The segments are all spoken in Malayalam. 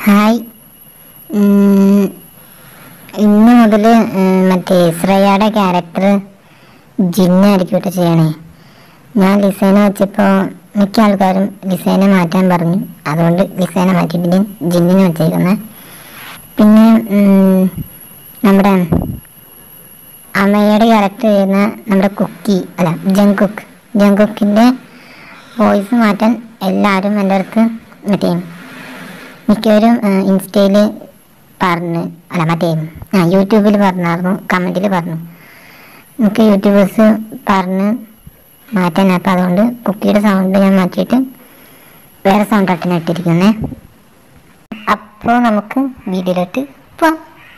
ഹായ് ഉം, ഇന്ന് മുതൽ മറ്റേ ശ്രേയയുടെ ക്യാരക്ടർ ജിന്നായിരിക്കും കേട്ടോ ചെയ്യണേ ഞാൻ ലിസേന വെച്ചപ്പോൾ മിക്ക ആൾക്കാരും ലിസേനെ മാറ്റാൻ പറഞ്ഞു അതുകൊണ്ട് ലിസേന മാറ്റിയിട്ട് ഞാൻ ജിന്നിനെ വെച്ചേക്കുന്നത് പിന്നെ ഉം, നമ്മുടെ അമ്മയുടെ ക്യാരക്ടർ ചെയ്യുന്ന നമ്മുടെ കുക്കി അല്ല ജങ്കുക്ക് ജങ്കുക്കിൻ്റെ വോയിസ് മാറ്റാൻ എല്ലാവരും എൻ്റെ അടുത്ത് മറ്റേ മിക്കവരും ഇൻസ്റ്റയിൽ പറഞ്ഞ് അല്ല മറ്റേ ആ യൂട്യൂബിൽ പറഞ്ഞായിരുന്നു കമൻറ്റിൽ പറഞ്ഞു നമുക്ക് യൂട്യൂബേഴ്സ് പറഞ്ഞ് മാറ്റാൻ അപ്പം അതുകൊണ്ട് കുക്കിയുടെ സൗണ്ട് ഞാൻ മാറ്റിയിട്ട് വേറെ സൗണ്ട് ആയിട്ടാണ് ഇട്ടിരിക്കുന്നത് അപ്പോൾ നമുക്ക് വീഡിയോയിലോട്ട് പോവാം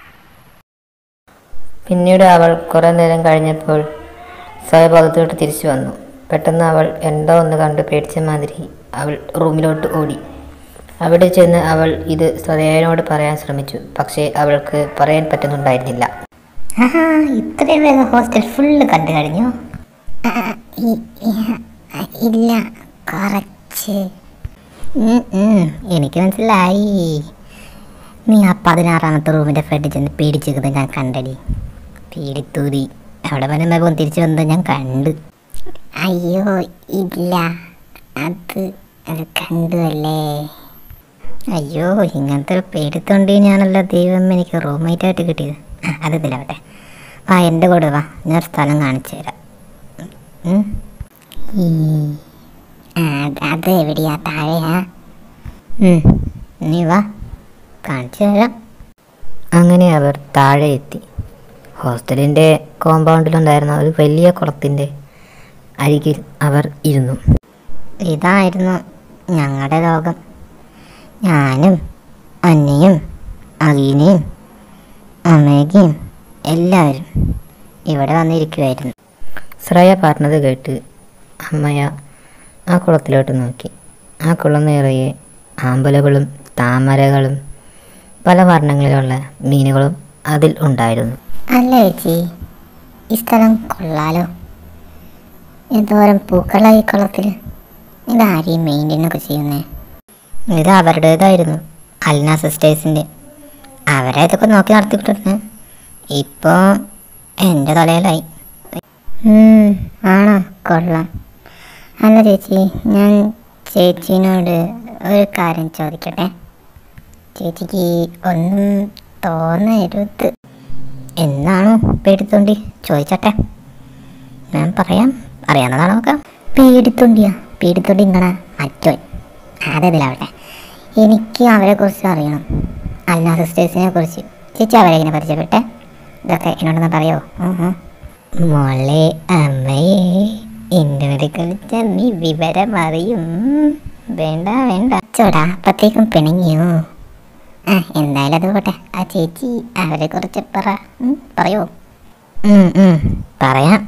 പിന്നീട് അവൾ കുറേ നേരം കഴിഞ്ഞപ്പോൾ സ്വയബോധത്തോട്ട് തിരിച്ചു വന്നു പെട്ടെന്ന് അവൾ എന്തോ ഒന്ന് കണ്ട് പേടിച്ച മാതിരി അവൾ റൂമിലോട്ട് ഓടി അവിടെ ചെന്ന് അവൾ ഇത് ശ്രേയനോട് പറയാൻ ശ്രമിച്ചു പക്ഷേ അവൾക്ക് പറയാൻ പറ്റുന്നുണ്ടായിരുന്നില്ല ആഹാ ഇത്രയും വേഗം ഹോസ്റ്റൽ ഫുള്ള് കണ്ടു കഴിഞ്ഞു ആ, ഇ- ഇ- ഇല്ല കുറച്ച് ഉം, ഉം, എനിക്ക് മനസ്സിലായി നീ ആ പതിനാറാമത്തെ റൂമിൻ്റെ ഫ്രണ്ടിൽ ചെന്ന് പേടിച്ചിരിക്കുന്നത് ഞാൻ കണ്ടടി പേടിത്തൂതി അവിടെ വരെ വേഗം തിരിച്ചു വന്നത് ഞാൻ കണ്ടു അയ്യോ ഇല്ല അത് അത് കണ്ടു അല്ലേ അയ്യോ ഇങ്ങനത്തെ ഒരു പേടിത്തൊണ്ടിനാണല്ലോ ദൈവം എനിക്ക് റൂംമേറ്റ് ആയിട്ട് കിട്ടിയത് ആ, അത് ഇതിലാവട്ടെ ആ എൻ്റെ കൂടെ വാ ഞാൻ ഒരു സ്ഥലം കാണിച്ചു തരാം ഉം. ഈ ആ, അത് അത് എവിടെയാ താഴെയാ ഉം, നീ വാ കാണിച്ചു തരാം അങ്ങനെ അവർ താഴെ എത്തി ഹോസ്റ്റലിൻ്റെ കോമ്പൗണ്ടിലുണ്ടായിരുന്ന ഒരു വലിയ കുളത്തിൻ്റെ അരികിൽ അവർ ഇരുന്നു ഇതായിരുന്നു ഞങ്ങളുടെ ലോകം ഞാനും അന്നയും അലീനയും അമേകയും എല്ലാവരും ഇവിടെ വന്നിരിക്കുമായിരുന്നു ശ്രേയ പറഞ്ഞത് കേട്ട് അമ്മയ ആ കുളത്തിലോട്ട് നോക്കി ആ കുളം നിറയെ ആമ്പലുകളും താമരകളും പല വർണ്ണങ്ങളിലുള്ള മീനുകളും അതിൽ ഉണ്ടായിരുന്നു അല്ല ചേച്ചി ഈ സ്ഥലം കൊള്ളാലോ എന്തോരം പൂക്കളായി കുളത്തിൽ ഇതാരെയും മെയിൻറ്റെയിനൊക്കെ ചെയ്യുന്നേ ഇത് അവരുടേതായിരുന്നു അൽന സിസ്റ്റേഴ്സിൻ്റെ അവരെ ഇതൊക്കെ നോക്കി നടത്തിക്കൊണ്ടിരുന്നു ഇപ്പോൾ എൻ്റെ തലയിലായി ഉം, ആണോ കൊള്ളാം അല്ല ചേച്ചി ഞാൻ ചേച്ചീനോട് ഒരു കാര്യം ചോദിക്കട്ടെ ചേച്ചിക്ക് ഒന്നും തോന്നരുത് എന്നാണോ പേടിത്തൊണ്ടി ചോദിച്ചട്ടെ ഞാൻ പറയാം അറിയാവുന്നതാണോ നോക്കാം പേടിത്തൊണ്ടിയാ പേടിത്തൊണ്ടി ഇങ്ങനെ മറ്റോൻ അതതിലാവട്ടെ എനിക്ക് അവരെ കുറിച്ച് അറിയണം അല്ല സിസ്റ്റേഴ്സിനെ കുറിച്ച് ചേച്ചി അവരെ എങ്ങനെ പരിചയപ്പെട്ടെ ഇതൊക്കെ എന്നോടൊന്ന് പറയോ ഉം ഉം. മോളെ അമ്മയെ എന്നോട് കളിച്ച നീ വിവരം അറിയും വേണ്ട വേണ്ട ചോടാ അപ്പത്തേക്കും പിണങ്ങിയോ ആ എന്തായാലും അത് പോട്ടെ ആ ചേച്ചി അവരെ കുറിച്ച് പറ ഉം, പറയോ ഉം, ഉം, പറയാം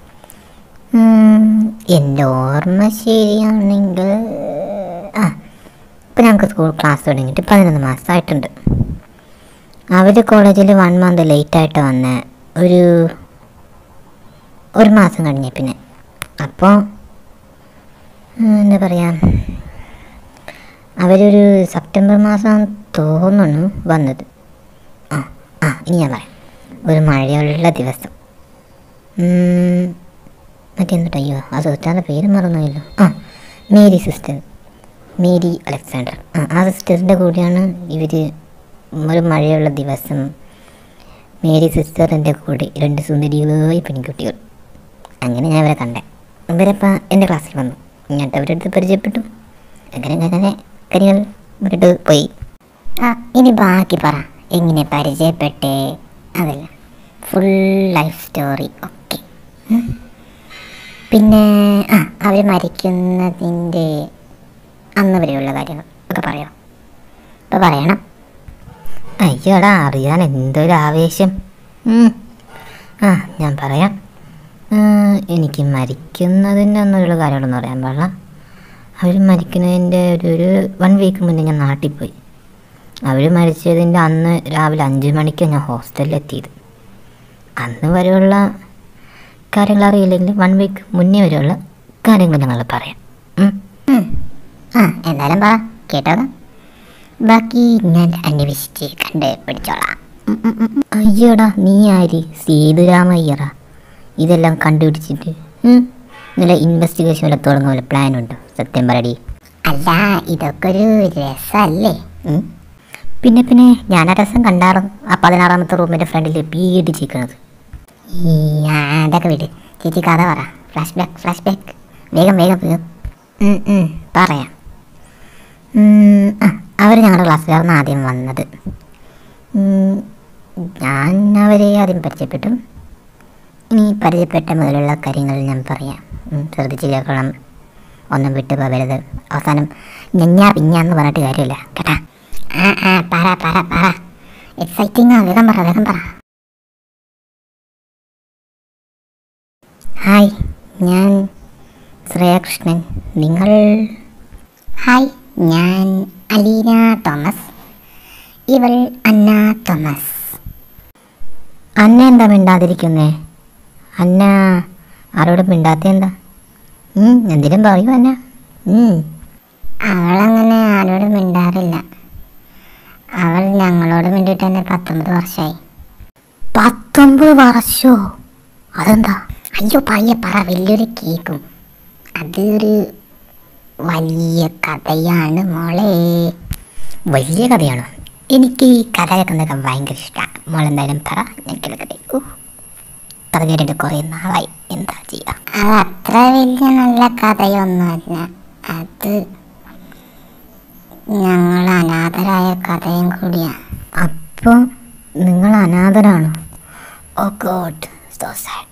ഉം, എൻ്റെ ഓർമ്മ ശരിയാണെങ്കിൽ ആ ഇപ്പം ഞങ്ങൾക്ക് സ്കൂൾ ക്ലാസ് തുടങ്ങിയിട്ട് പതിനൊന്ന് മാസമായിട്ടുണ്ട് അവർ കോളേജിൽ വൺ മന്ത് ലേറ്റായിട്ട് വന്ന ഒരു ഒരു മാസം കഴിഞ്ഞ പിന്നെ അപ്പോൾ എന്താ പറയുക അവരൊരു സെപ്റ്റംബർ മാസം തോന്നുന്നു വന്നത് ആ ആ ഇനി ഞാൻ പറയാം ഒരു മഴയുള്ള ദിവസം ഉം, മറ്റെന്തുട്ടാ അയ്യോ ആ സിസ്റ്ററിൻ്റെ പേര് മറന്നുപോയല്ലോ ആ മേരി സിസ്റ്റർ മേരി അലക്സാണ്ടർ ആ ആ സിസ്റ്ററിൻ്റെ കൂടെയാണ് ഇവർ ഒരു മഴയുള്ള ദിവസം മേരി സിസ്റ്ററിൻ്റെ കൂടെ രണ്ട് സുന്ദരികളായ പെൺകുട്ടികൾ അങ്ങനെ ഞാൻ ഇവരെ കണ്ടേ ഇവരപ്പം എൻ്റെ ക്ലാസ്സിൽ വന്നു എന്നിട്ട് അവരുടെ അടുത്ത് പരിചയപ്പെട്ടു അങ്ങനെ അങ്ങനെ കാര്യങ്ങൾ മുന്നോട്ട് പോയി ആ ഇനി ബാക്കി പറ എങ്ങനെ പരിചയപ്പെട്ടേ അതല്ല ഫുൾ ലൈഫ് സ്റ്റോറി ഓക്കെ പിന്നെ ആ അവർ മരിക്കുന്നതിൻ്റെ അന്ന് വരെയുള്ള കാര്യങ്ങൾ ഒക്കെ പറയോ ഇപ്പോൾ പറയണം അയ്യോടാ അറിയാൻ എന്തൊരു ആവേശം ഉം. ആ ഞാൻ പറയാം ആ, എനിക്ക് മരിക്കുന്നതിൻ്റെ ഒന്നുള്ള കാര്യങ്ങളൊന്നും അറിയാൻ പാടില്ല അവർ മരിക്കുന്നതിൻ്റെ ഒരു ഒരു വൺ വീക്ക് മുന്നേ ഞാൻ നാട്ടിൽ പോയി അവർ മരിച്ചതിൻ്റെ അന്ന് രാവിലെ അഞ്ച് മണിക്കാണ് ഞാൻ ഹോസ്റ്റലിൽ എത്തിയത് അന്ന് വരെയുള്ള കാര്യങ്ങൾ അറിയില്ലെങ്കിൽ വൺ വീക്ക് മുന്നേ വരെയുള്ള കാര്യങ്ങൾ ഞങ്ങൾ പറയാം ഉം. ആ എന്തായാലും പറ കേട്ടോ ബാക്കി ഞാൻ അന്വേഷിച്ച് കണ്ട് പിടിച്ചോളാം ഉം, ഉം, ഉം, ഉം. അയ്യോടാ നീ ആര് സേതുരാമയ്യറ ഇതെല്ലാം കണ്ടുപിടിച്ചിട്ട് ഉം, ഇന്നലെ ഇൻവെസ്റ്റിഗേഷൻ വല്ല തുടങ്ങാൻ വല്ല പ്ലാൻ ഉണ്ടോ സത്യം പറയടി അല്ല ഇതൊക്കെ ഒരു രസമല്ലേ ഉം. പിന്നെ പിന്നെ ഞാൻ ആ രസം കണ്ടാറും ആ പതിനാറാമത്തെ റൂമിൻ്റെ ഫ്രണ്ടിൽ പീഡിച്ചിരിക്കണത് ഈ ആ, അതൊക്കെ വിട് ചേച്ചി കഥ പറ ഫ്ലാഷ് ബാക്ക് ഫ്ലാഷ് ബാക്ക് വേഗം വേഗം വേഗം ഉം, ഉം, പറയാം അവർ ഞങ്ങളുടെ ക്ലാസ്സിലായിരുന്നു ആദ്യം വന്നത് ഉം, ഞാൻ അവരെ ആദ്യം പരിചയപ്പെട്ടു ഇനി പരിചയപ്പെട്ട മുതലുള്ള കാര്യങ്ങൾ ഞാൻ പറയാം ഉം, ശ്രദ്ധിച്ച് കേൾക്കണം ഒന്നും വിട്ടു പോകരുത് അവസാനം ഞഞ്ഞാ പിഞ്ഞാന്ന് പറഞ്ഞിട്ട് കാര്യമില്ല കേട്ടാ ആ ആ പറ പറ പറ എക്സൈറ്റിംഗ് ആ വേഗം പറ വേഗം പറ ഹായ് ഞാൻ ശ്രേയകൃഷ്ണൻ നിങ്ങൾ ഹായ് ഞാൻ അലീന തോമസ് ഇവൾ അന്ന തോമസ് അന്ന എന്താ മിണ്ടാതിരിക്കുന്നേ അന്ന ആരോടും മിണ്ടാത്ത എന്താ ഉം, എന്തിനും പറയൂ അന്ന ഉം. അവളങ്ങനെ ആരോടും മിണ്ടാറില്ല അവൾ ഞങ്ങളോട് മിണ്ടിയിട്ട് തന്നെ പത്തൊമ്പത് വർഷമായി പത്തൊമ്പത് വർഷോ അതെന്താ അയ്യോ പയ്യെ പറ വലിയൊരു കേക്കും അത് ഒരു വലിയ കഥയാണ് മോളെ വലിയ കഥയാണോ എനിക്ക് ഈ കഥ കേൾക്കുന്നതൊക്കെ ഭയങ്കര ഇഷ്ടമാണ് മോളെന്തായാലും പറ ഞാൻ കേൾക്കട്ടെ ഓ കഥ കേട്ടിട്ട് കുറേ നാളായി എന്താ ചെയ്യുക അത് അത്ര വലിയ നല്ല കഥയൊന്നുമല്ല അത് ഞങ്ങൾ അനാഥരായ കഥയും കൂടിയാണ് അപ്പോൾ നിങ്ങൾ അനാഥരാണോ ഓ ഗോഡ് സോ സാഡ്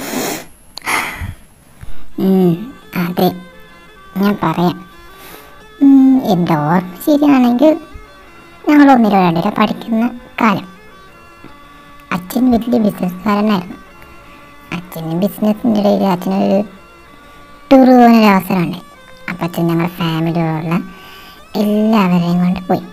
അതെ ഞാൻ പറയാം ഉം, എൻ്റെ ഓർമ്മ ശരിയാണെങ്കിൽ ഞങ്ങൾ ഒന്നിരോ രണ്ടിരോ പഠിക്കുന്ന കാലം അച്ഛൻ വലിയ ബിസിനസ്സുകാരനായിരുന്നു അച്ഛന് ബിസിനസ്സിൻ്റെ ഇടയിൽ അച്ഛനൊരു ടൂർ പോകുന്നൊരു അവസരമുണ്ട് അപ്പം അച്ഛൻ ഞങ്ങളുടെ ഫാമിലിയിലുള്ള എല്ലാവരെയും കൊണ്ട് പോയി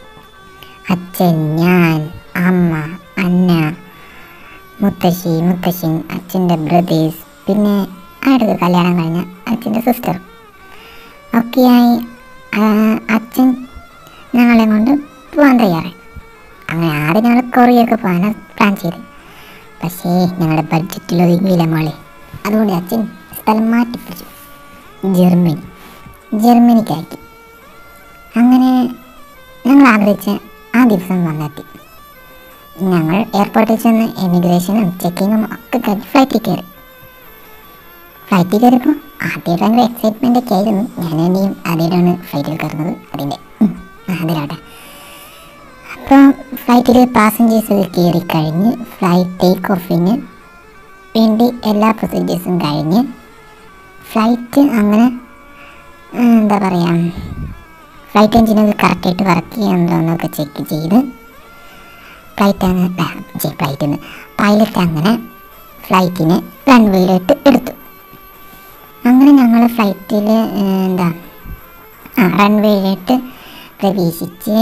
അച്ഛൻ ഞാൻ അമ്മ അന്ന മുത്തശ്ശി മുത്തശ്ശൻ അച്ഛൻ്റെ ബ്രദേഴ്സ് പിന്നെ അടുത്ത് കല്യാണം കഴിഞ്ഞ അച്ഛൻ്റെ സിസ്റ്റർ ഒക്കെയായി ആ, അച്ഛൻ ഞങ്ങളെ കൊണ്ട് പോകാൻ തയ്യാറായി അങ്ങനെ ആദ്യം ഞങ്ങൾ കൊറിയൊക്കെ പോകാനാണ് പ്ലാൻ ചെയ്ത് പക്ഷേ ഞങ്ങളുടെ ബഡ്ജറ്റിൽ ഒതുങ്ങിയില്ല മോളെ അതുകൊണ്ട് അച്ഛൻ സ്ഥലം മാറ്റിപ്പിടിച്ചു ജർമ്മനി ജർമ്മനിക്കാക്കി അങ്ങനെ ഞങ്ങൾ ആഗ്രഹിച്ച ആ ദിവസം വന്നെത്തി ഞങ്ങൾ എയർപോർട്ടിൽ ചെന്ന് എമിഗ്രേഷനും ചെക്കിങ്ങും ഒക്കെ കഴിഞ്ഞ് ഫ്ലൈറ്റിൽ കയറി ഫ്ലൈറ്റിൽ കയറിയപ്പോൾ ആദ്യം ഭയങ്കര എക്സൈറ്റ്മെൻ്റ് ഒക്കെ ആയിരുന്നു ഞാൻ തന്നെയും ആദ്യമായിട്ടാണ് ഫ്ലൈറ്റിൽ കയറുന്നത് അതിൻ്റെ ഉം, ആ, അതിലാട്ടെ അപ്പോൾ ഫ്ലൈറ്റിൽ പാസഞ്ചേഴ്സ് കയറി കഴിഞ്ഞ് ഫ്ലൈറ്റ് ടേക്ക് ഓഫിന് വേണ്ടി എല്ലാ പ്രൊസീജിയേഴ്സും കഴിഞ്ഞ് ഫ്ലൈറ്റ് അങ്ങനെ ആ, എന്താ പറയുക ഫ്ലൈറ്റ് എഞ്ചിനൊക്കെ കറക്റ്റായിട്ട് വർക്ക് ചെയ്യാനുണ്ടോ എന്നൊക്കെ ചെക്ക് ചെയ്ത് ഫ്ലൈറ്റ് അങ്ങനെ ഫ്ലൈറ്റിൽ പൈലറ്റ് അങ്ങനെ ഫ്ലൈറ്റിനെ റൺവേയിലോട്ട് എടുത്തു അങ്ങനെ ഞങ്ങൾ ഫ്ലൈറ്റിൽ എന്താ ആ റൺവേയിലോട്ട് പ്രവേശിച്ച്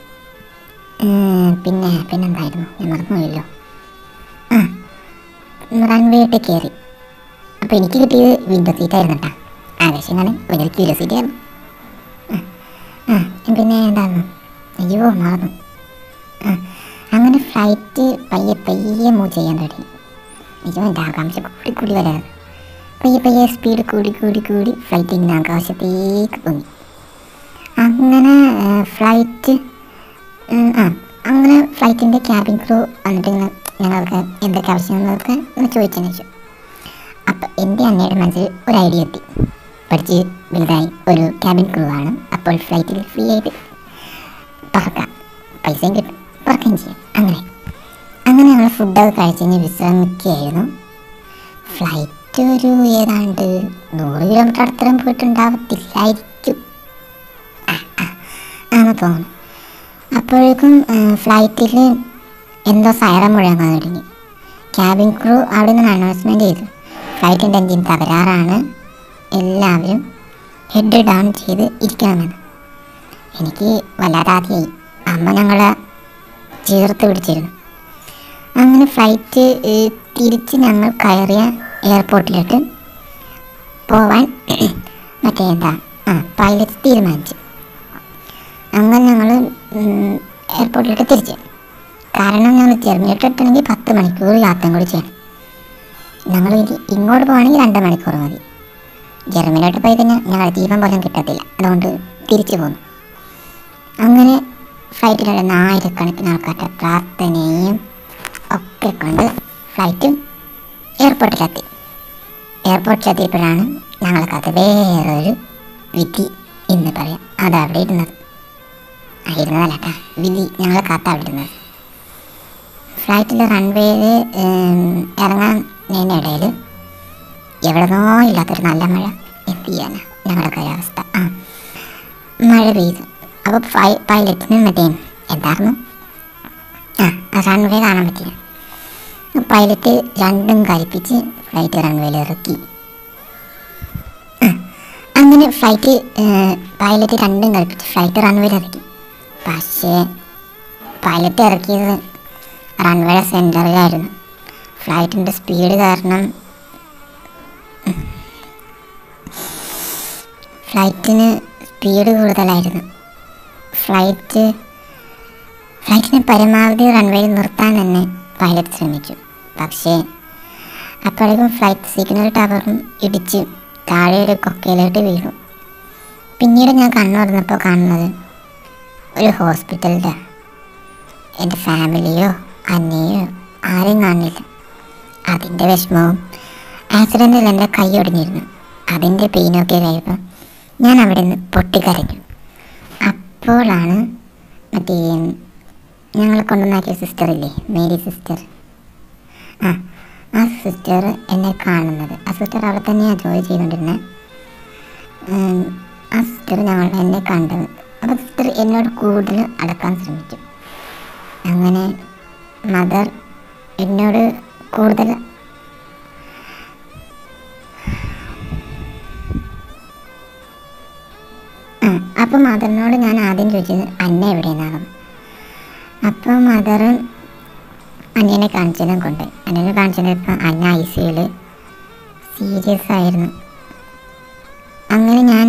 ഏ, പിന്നെ പിന്നെന്തായിരുന്നു ഞാൻ മറന്നുപോയല്ലോ ആ റൺവേയിട്ട് കയറി അപ്പോൾ എനിക്ക് കിട്ടിയത് വിൻഡോ സീറ്റായിരുന്നു കേട്ടോ ആവേശം കാണാൻ വലിയ വിൻഡോ സീറ്റായിരുന്നു ആ പിന്നെ എന്താണ് അയ്യോ മറന്നു ആ അങ്ങനെ ഫ്ലൈറ്റ് പയ്യെ പയ്യെ മൂവ് ചെയ്യാൻ തുടങ്ങി അയ്യോ എൻ്റെ ആകാംക്ഷ കൂടി കൂടി വരാറ് പയ്യെ പയ്യെ സ്പീഡ് കൂടി കൂടി കൂടി ഫ്ലൈറ്റ് ഇങ്ങനെ ആകാശത്തേക്ക് പൊങ്ങി അങ്ങനെ ഫ്ലൈറ്റ് ആ അങ്ങനെ ഫ്ലൈറ്റിൻ്റെ ക്യാബിൻ ക്രൂ വന്നിട്ട് ഇങ്ങനെ ഞങ്ങൾക്ക് എന്തൊക്കെ ആവശ്യങ്ങളൊക്കെ ഒന്ന് ചോദിച്ചതിന് ശേഷം അപ്പം എൻ്റെ അന്നയുടെ മനസ്സിൽ ഒരു ഐഡിയ എത്തി പഠിച്ച് വലുതായി ഒരു ക്യാബിൻ ക്രൂ ആണ് അപ്പോൾ ഫ്ലൈറ്റിൽ ഫ്രീ ആയിട്ട് പറക്കാം പൈസയും കിട്ടും പറക്കുകയും ചെയ്യും അങ്ങനെ അങ്ങനെ ഞങ്ങൾ ഫുഡൊക്കെ കഴിച്ചതിന് വിശ്രമിക്കുകയായിരുന്നു ഫ്ലൈറ്റ് ഒരു ഏതാണ്ട് നൂറ് കിലോമീറ്റർ അടുത്തരം പോയിട്ടുണ്ടാവത്തില്ലായിരിക്കും ആ, ആ, ആണെന്ന് തോന്നുന്നു അപ്പോഴേക്കും ഫ്ലൈറ്റിൽ എന്തോ സൈറം മുഴങ്ങാൻ തുടങ്ങി ക്യാബിൻ ക്രൂ അവിടെ നിന്ന് അനൗൺസ്മെൻറ്റ് ചെയ്തു ഫ്ലൈറ്റിൻ്റെ എൻജിൻ തകരാറാണ് എല്ലാവരും ഹെഡ് ഡൗൺ ചെയ്ത് ഇരിക്കണമെന്ന് എനിക്ക് വല്ലാതെ ആദ്യമായി അമ്മ ഞങ്ങളെ ചേർത്ത് പിടിച്ചിരുന്നു അങ്ങനെ ഫ്ലൈറ്റ് ഏഹ്, തിരിച്ച് ഞങ്ങൾ കയറിയ എയർപോർട്ടിലോട്ട് പോവാൻ മറ്റേ എന്താ ആ പൈലറ്റ് തീരുമാനിച്ചു അങ്ങനെ ഞങ്ങൾ ഉം, എയർപോർട്ടിലേക്ക് തിരിച്ച് കാരണം ഞങ്ങൾ ജർമ്മനിയിട്ട് എത്തണമെങ്കിൽ പത്ത് മണിക്കൂർ യാത്രയും കൂടി ചെയ്യണം ഞങ്ങൾ ഇനി ഇങ്ങോട്ട് പോകണമെങ്കിൽ രണ്ട് മണിക്കൂർ മതി ജർമ്മനിയിലോട്ട് പോയി കഴിഞ്ഞാൽ ഞങ്ങൾ ദീപം പോലും കിട്ടത്തില്ല അതുകൊണ്ട് തിരിച്ചു പോന്നു അങ്ങനെ ഫ്ലൈറ്റിലുള്ള ആയിരക്കണക്കിന് ആൾക്കാരുടെ പ്രാർത്ഥനയും ഒക്കെ കൊണ്ട് ഫ്ലൈറ്റ് എയർപോർട്ടിലെത്തി എയർപോർട്ടിലെത്തിയപ്പോഴാണ് ഞങ്ങൾക്കത് വേറൊരു വിധി എന്ന് പറയാം അതവിടെ ഇരുന്നത് ആ, ഇരുന്നതല്ല കേട്ടോ വിധി ഞങ്ങളെ കാത്ത അവിടെ ഇരുന്നത് ഫ്ലൈറ്റിൽ റൺവേയിൽ ഇറങ്ങാൻ ഇടയിൽ എവിടെന്നോ ഇല്ലാത്തൊരു നല്ല മഴ എന്ത് ചെയ്യാനാ ഞങ്ങളുടെ അവസ്ഥ ആ മഴ പെയ്തു അപ്പോൾ ഫൈ പൈലറ്റിന് മറ്റേ എന്തായിരുന്നു ആ റൺവേ കാണാൻ പറ്റില്ല പൈലറ്റ് രണ്ടും കരിപ്പിച്ച് ഫ്ലൈറ്റ് റൺവേയിൽ ഇറക്കി ആ, അങ്ങനെ ഫ്ലൈറ്റ് പൈലറ്റ് രണ്ടും കളിപ്പിച്ച് ഫ്ലൈറ്റ് റൺവേയിൽ ഇറക്കി പക്ഷേ പൈലറ്റ് ഇറക്കിയത് റൺവേയുടെ സെൻറ്ററിലായിരുന്നു ഫ്ലൈറ്റിൻ്റെ സ്പീഡ് കാരണം ഫ്ലൈറ്റിന് സ്പീഡ് കൂടുതലായിരുന്നു ഫ്ലൈറ്റ് ഫ്ലൈറ്റിനെ പരമാവധി റൺവേയിൽ നിർത്താൻ തന്നെ പൈലറ്റ് ശ്രമിച്ചു പക്ഷേ അപ്പോഴേക്കും ഫ്ലൈറ്റ് സിഗ്നൽ ടവറും ഇടിച്ച് താഴെ ഒരു കൊക്കയിലോട്ട് വീണു പിന്നീട് ഞാൻ കണ്ണു തുറന്നപ്പോൾ കാണുന്നത് ഒരു ഹോസ്പിറ്റലിൻ്റെ എൻ്റെ ഫാമിലിയോ അന്നയോ ആരും കാണില്ല അതിൻ്റെ വിഷമവും ആക്സിഡൻറ്റിൽ എൻ്റെ കൈ ഒടിഞ്ഞിരുന്നു അതിൻ്റെ പെയിനൊക്കെ കഴിയുമ്പോൾ ഞാൻ അവിടെ നിന്ന് പൊട്ടിക്കരഞ്ഞു അപ്പോഴാണ് മറ്റേ ഞങ്ങൾ കൊണ്ടുവന്നാക്കിയ സിസ്റ്റർ ഇല്ലേ മേരി സിസ്റ്റർ ആ ആ സിസ്റ്റർ എന്നെ കാണുന്നത് ആ സിസ്റ്റർ അവിടെ തന്നെയാണ് ജോലി ചെയ്തുകൊണ്ടിരുന്നത് ഉം, ആ സിസ്റ്റർ ഞങ്ങൾ എന്നെ കണ്ടത് അപ്പോൾ സിസ്റ്റർ എന്നോട് കൂടുതൽ അടക്കാൻ ശ്രമിച്ചു അങ്ങനെ മദർ എന്നോട് കൂടുതൽ ആ അപ്പം മദറിനോട് ഞാൻ ആദ്യം ചോദിച്ചത് അന്ന എവിടെയെന്നാണ് അപ്പോൾ മദർ അന്യനെ കാണിച്ചതും കൊണ്ട് അന്യനെ കാണിച്ചപ്പോൾ അന്ന ഐ സിയിൽ സീരിയസ് ആയിരുന്നു അങ്ങനെ ഞാൻ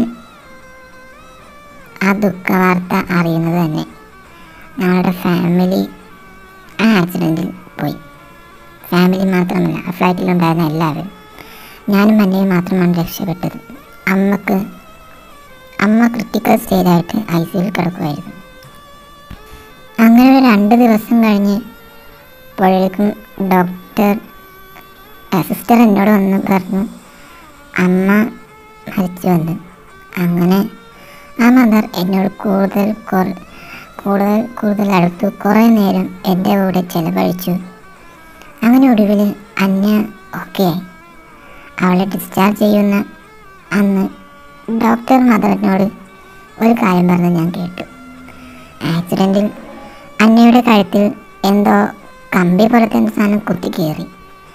ആ ദുഃഖവാർത്ത അറിയുന്നത് തന്നെ ഞങ്ങളുടെ ഫാമിലി ആ ആക്സിഡൻറ്റിൽ പോയി ഫാമിലി മാത്രമല്ല ആ ഫ്ലൈറ്റിലുണ്ടായിരുന്ന എല്ലാവരും ഞാനും അന്നയും മാത്രമാണ് രക്ഷപ്പെട്ടത് അമ്മക്ക് അമ്മ ക്രിട്ടിക്കൽ സ്റ്റേജായിട്ട് ഐ സിയിൽ കിടക്കുമായിരുന്നു അങ്ങനെ ഒരു രണ്ട് ദിവസം കഴിഞ്ഞ് അപ്പോഴേക്കും ഡോക്ടർ സിസ്റ്റർ എന്നോട് വന്ന് പറഞ്ഞു അമ്മ മരിച്ചു വന്നു അങ്ങനെ ആ മദർ എന്നോട് കൂടുതൽ കുറ- കൂടുതൽ കൂടുതൽ അടുത്തു കുറേ നേരം എൻ്റെ കൂടെ ചിലവഴിച്ചു അങ്ങനെ ഒടുവിൽ അന്യ ഓക്കെ ആയി അവളെ ഡിസ്ചാർജ് ചെയ്യുന്ന അന്ന് ഡോക്ടർ മദറിനോട് ഒരു കാര്യം പറഞ്ഞ് ഞാൻ കേട്ടു ആക്സിഡൻറ്റിൽ അന്നയുടെ കഴുത്തിൽ എന്തോ കമ്പി പോലത്തെ എന്തോ സാധനം കുത്തിക്കയറി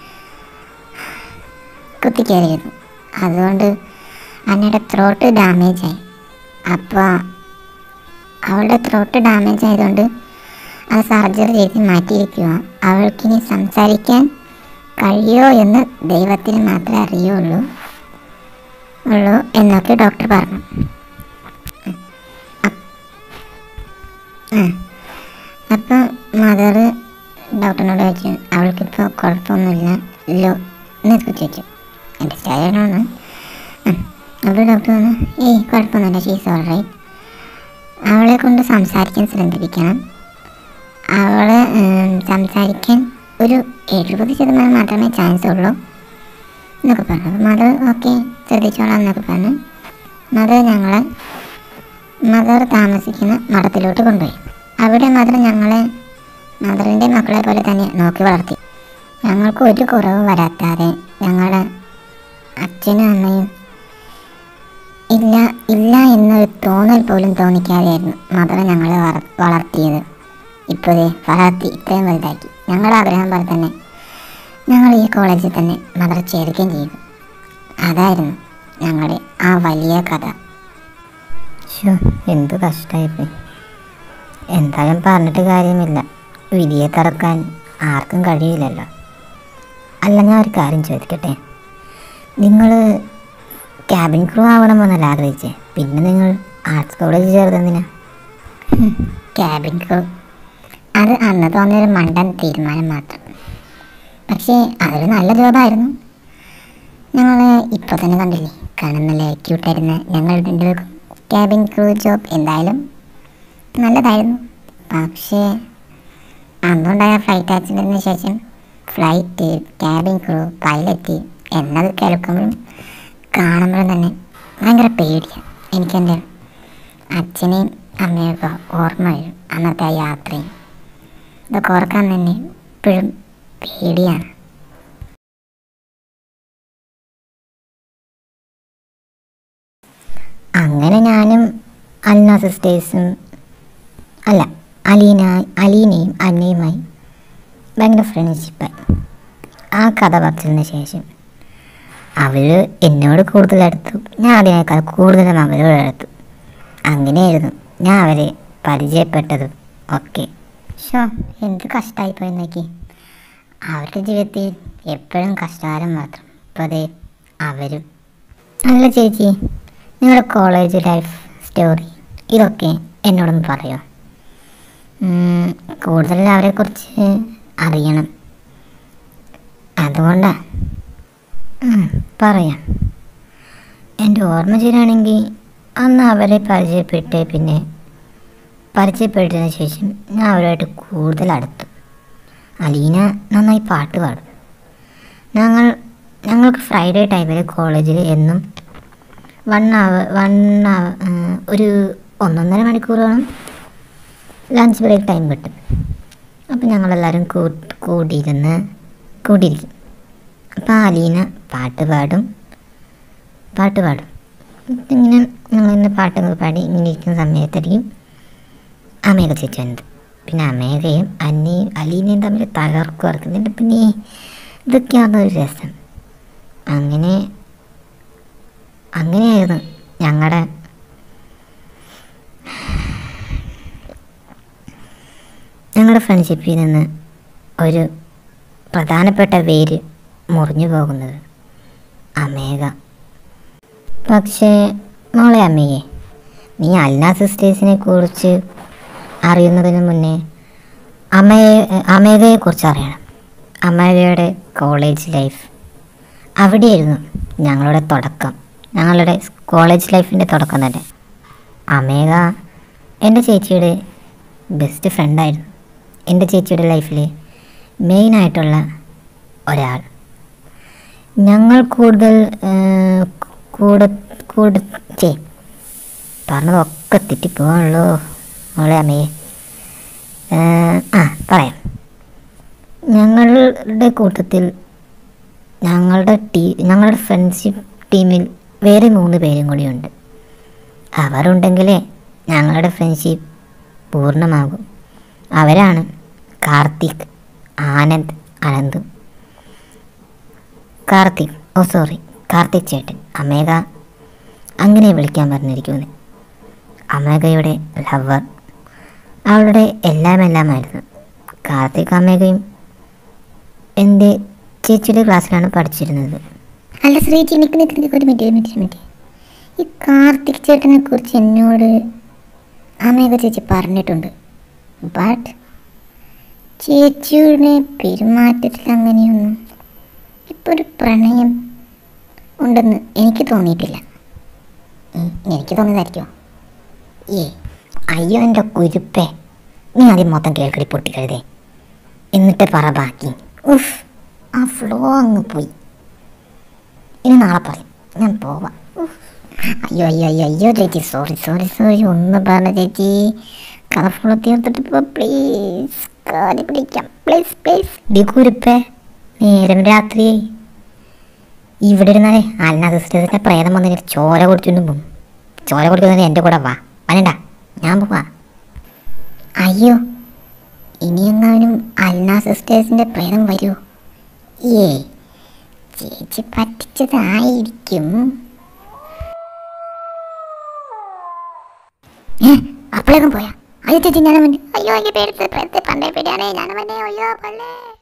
കുത്തിക്കയറിയിരുന്നു അതുകൊണ്ട് അന്നയുടെ ത്രോട്ട് ഡാമേജ് ആയി അപ്പോൾ അവളുടെ ത്രോട്ട് ഡാമേജ് ആയതുകൊണ്ട് അത് സർജറി ചെയ്ത് മാറ്റിയിരിക്കുക അവൾക്കിനി സംസാരിക്കാൻ കഴിയോ എന്ന് ദൈവത്തിന് മാത്രമേ അറിയുള്ളൂ ഉള്ളൂ എന്നൊക്കെ ഡോക്ടർ പറഞ്ഞു അപ്പം മദർ ഡോക്ടറിനോട് ചോദിച്ചു അവൾക്കിപ്പോൾ കുഴപ്പമൊന്നുമില്ല ഇല്ലോ എന്നൊക്കെ ചോദിച്ചു എൻ്റെ സ്റ്റൈലാണ് അപ്പോൾ ഡോക്ടർ പറഞ്ഞു ഏയ് കുഴപ്പമൊന്നുമില്ല ഷീസ് ഓൾ റൈറ്റ് അവളെ കൊണ്ട് സംസാരിക്കാൻ ശ്രദ്ധിക്കണം അവളെ ഉം, സംസാരിക്കാൻ ഒരു എഴുപത് ശതമാനം മാത്രമേ ചാൻസ് ഉള്ളൂ എന്നൊക്കെ പറഞ്ഞു അപ്പോൾ മദർ ഓക്കെ ശ്രദ്ധിച്ചോളാം എന്നൊക്കെ പറഞ്ഞു മദർ ഞങ്ങളെ മദർ താമസിക്കുന്ന മഠത്തിലോട്ട് കൊണ്ടുപോയി അവിടെ മദർ ഞങ്ങളെ മദറിൻ്റെ മക്കളെ പോലെ തന്നെ നോക്കി വളർത്തി ഞങ്ങൾക്ക് ഒരു കുറവും വരാത്താതെ ഞങ്ങളുടെ അച്ഛനും അമ്മയും ഇല്ല ഇല്ല എന്നൊരു തോന്നൽ പോലും തോന്നിക്കാതെയായിരുന്നു മദർ ഞങ്ങളെ വളർ വളർത്തിയത് ഇപ്പോഴേ വളർത്തി ഇത്രയും വലുതാക്കി ഞങ്ങളുടെ ആഗ്രഹം പോലെ തന്നെ ഞങ്ങൾ ഈ കോളേജിൽ തന്നെ മദർ ചേരുകയും ചെയ്തു അതായിരുന്നു ഞങ്ങളുടെ ആ വലിയ കഥ ശോ എന്ത് കഷ്ടമായിപ്പോയി എന്തായാലും പറഞ്ഞിട്ട് കാര്യമില്ല വിധിയെ തറക്കാൻ ആർക്കും കഴിയില്ലല്ലോ അല്ല ഞാൻ ഒരു കാര്യം ചോദിക്കട്ടെ നിങ്ങൾ ക്യാബിൻ ക്രൂ ആവണമെന്നല്ല ആഗ്രഹിച്ചേ പിന്നെ നിങ്ങൾ ആർട്സ് കോളേജ് ചേർന്നെന്തിനാ ക്യാബിൻ ക്രൂ അത് അന്ന് തോന്നിയൊരു മണ്ടൻ തീരുമാനം മാത്രം പക്ഷേ അതൊരു നല്ല ജോബായിരുന്നു ഞങ്ങൾ ഇപ്പോൾ തന്നെ കണ്ടില്ലേ കാണുന്നില്ലേ ക്യൂട്ടായിരുന്ന ഞങ്ങൾ രണ്ടുപേർക്കും ക്യാബിൻ ക്രൂ ജോബ് എന്തായാലും നല്ലതായിരുന്നു പക്ഷേ അന്നുണ്ടായ ഫ്ലൈറ്റ് ആക്സിഡൻറ്റിന് ശേഷം ഫ്ലൈറ്റ് ക്യാബിൻ ക്രൂ പൈലറ്റ് എന്നത് കേൾക്കുമ്പോഴും കാണുമ്പോഴും തന്നെ ഭയങ്കര പേടിയാണ് എനിക്കെൻ്റെ അച്ഛനെയും അമ്മയൊക്കെ ഓർമ്മ വരും അന്നത്തെ ആ യാത്രയും ഇതൊക്കെ ഓർക്കാൻ തന്നെ ഇപ്പോഴും പേടിയാണ് അങ്ങനെ ഞാനും അൽന സിസ്റ്റേഴ്സും അല്ല അലീന അലീനയും അന്നയുമായി ഭയങ്കര ഫ്രണ്ട്ഷിപ്പായി ആ കഥ പറച്ചതിന് ശേഷം അവർ എന്നോട് കൂടുതൽ അടുത്തു ഞാൻ അതിനേക്കാൾ കൂടുതലും അവരോട് അടുത്തു അങ്ങനെയായിരുന്നു ഞാൻ അവരെ പരിചയപ്പെട്ടതും ഒക്കെ ഷോ എന്ത് കഷ്ടമായിപ്പോയി നോക്കി അവരുടെ ജീവിതത്തിൽ എപ്പോഴും കഷ്ടകാലം മാത്രം ഇപ്പോൾ അതെ അവരും അല്ല ചേച്ചി നിങ്ങളുടെ കോളേജ് ലൈഫ് സ്റ്റോറി ഇതൊക്കെ എന്നോടൊന്ന് പറയോ ഉം, കൂടുതൽ അവരെക്കുറിച്ച് അറിയണം അതുകൊണ്ടാണ് പറയാം എൻ്റെ ഓർമ്മ ശരിയാണെങ്കിൽ അന്ന് അവരെ പരിചയപ്പെട്ട് പിന്നെ പരിചയപ്പെട്ടതിന് ശേഷം ഞാൻ അവരുമായിട്ട് കൂടുതൽ അടുത്തു അലീന നന്നായി പാട്ട് പാടും ഞങ്ങൾ ഞങ്ങൾക്ക് ഫ്രൈഡേ ടൈമിൽ കോളേജിൽ എന്നും വൺ അവർ വൺ അവർ ഒരു ഒന്നൊന്നര മണിക്കൂറോളം ലഞ്ച് ബ്രേക്ക് ടൈം കിട്ടും അപ്പോൾ ഞങ്ങളെല്ലാവരും കൂ കൂടിയിരുന്ന് കൂടിയിരിക്കും അപ്പോൾ അലീന പാട്ട് പാടും പാട്ട് പാടും അപ്പം ഇങ്ങനെ ഞങ്ങളിങ്ങനെ പാട്ടൊക്കെ പാടി ഇങ്ങനെ ഇരിക്കുന്ന സമയത്തായിരിക്കും അമേഘ ചേച്ചി വന്നത് പിന്നെ അമേഘയും അന്നയും അലീനയും തമ്മിൽ തകർക്കും ഇറക്കുന്നുണ്ട് പിന്നെ ഇതൊക്കെയാണ് ഒരു രസം അങ്ങനെ അങ്ങനെയായിരുന്നു ഞങ്ങളുടെ ഞങ്ങളുടെ ഫ്രണ്ട്ഷിപ്പിൽ നിന്ന് ഒരു പ്രധാനപ്പെട്ട പേര് മുറിഞ്ഞു പോകുന്നത് അമേഘ പക്ഷേ മോളെ അമ്മയെ നീ അൽന സിസ്റ്റേഴ്സിനെ കുറിച്ച് അറിയുന്നതിന് മുന്നേ അമ്മയെ അമേഘയെ കുറിച്ച് അറിയണം അമേഘയുടെ കോളേജ് ലൈഫ് അവിടെയായിരുന്നു ഞങ്ങളുടെ തുടക്കം ഞങ്ങളുടെ കോളേജ് ലൈഫിൻ്റെ തുടക്കം തന്നെ അമേഘ എൻ്റെ ചേച്ചിയുടെ ബെസ്റ്റ് ഫ്രണ്ടായിരുന്നു എൻ്റെ ചേച്ചിയുടെ ലൈഫിൽ മെയിനായിട്ടുള്ള ഒരാൾ ഞങ്ങൾ കൂടുതൽ ഏർ, കൂടെ കൂടെ ചേ പറഞ്ഞതൊക്കെ തെറ്റിപ്പോകാണല്ലോ മോളെ അമ്മയെ ഏർ, ആ പറയാം ഞങ്ങളുടെ കൂട്ടത്തിൽ ഞങ്ങളുടെ ടീ ഞങ്ങളുടെ ഫ്രണ്ട്ഷിപ്പ് ടീമിൽ വേറെ മൂന്ന് പേരും കൂടിയുണ്ട് അവരുണ്ടെങ്കിലേ ഞങ്ങളുടെ ഫ്രണ്ട്ഷിപ്പ് പൂർണ്ണമാകും അവരാണ് കാർത്തിക് ആനന്ദ് അനന്തും കാർത്തിക് ഓ സോറി കാർത്തിക് ചേട്ടൻ അമേഘ അങ്ങനെ വിളിക്കാൻ പറഞ്ഞിരിക്കുന്നത് അമേഘയുടെ ലവർ അവളുടെ എല്ലാം എല്ലാമായിരുന്നു കാർത്തിക് അമേഘയും എൻ്റെ ചേച്ചിയുടെ ക്ലാസ്സിലാണ് പഠിച്ചിരുന്നത് അല്ല ശ്രീജി നിക്ക് നിക്ക് നിക്ക് ഒരു മിനിറ്റ് ഒരു മിനിറ്റ് ഒരു മിനിറ്റ് ഈ കാർത്തിക് ചേട്ടനെ കുറിച്ച് എന്നോട് അമേഘ ചേച്ചി പറഞ്ഞിട്ടുണ്ട് ബട്ട് ചേച്ചിയുടെ പെരുമാറ്റത്തിൽ അങ്ങനെയൊന്നും ഇപ്പോൾ ഒരു പ്രണയം ഉണ്ടെന്ന് എനിക്ക് തോന്നിയിട്ടില്ല ഉം, എനിക്ക് തോന്നിയതായിരിക്കുമോ ഏ അയ്യോ എൻ്റെ കുരുപ്പേ നീ ആദ്യം മൊത്തം കേൾക്കടി പൊട്ടിക്കരുതേ എന്നിട്ട് പറ ബാക്കി ഉഫ് ആ ഫ്ലോ അങ്ങ് പോയി ഇനി നാളെ പറയും ഞാൻ പോവാം ഉഫ്. അയ്യോ അയ്യോ അയ്യോ അയ്യോ ചേച്ചി സോറി സോറി സോറി ഒന്ന് പറഞ്ഞ ചേച്ചി കഥ ഫുള്ള് തീർത്തിട്ട് പോ പ്ലീസ് കാലി പിടിക്കാം പ്ലീസ് പ്ലീസ് ഡി കുരുപ്പേ നേരം രാത്രിയായി ഇവിടെ ഇരുന്നാലേ അല്ല സിസ്റ്റേഴ്സിൻ്റെ പ്രേതം വന്ന് എനിക്ക് ചോര കുടിച്ചുകൊണ്ടും പോകും ചോര കുടിക്കുന്നത് എൻ്റെ കൂടെ വാ വരണ്ട ഞാൻ പോവാ അയ്യോ ഇനിയെങ്ങാനും അൽന സിസ്റ്റേഴ്സിൻ്റെ പ്രേതം വരുമോ ഏ ചേച്ചി പറ്റിച്ചതായിരിക്കും ഏ അപ്പോഴേക്കും പോയാ അയ്യോ ചേച്ചി ഞാൻ അയ്യോ എനിക്ക് പേര് പ്രേതത്തെ പണ്ടേ പേടിയാണേ ഞാൻ അയ്യോ പോലെ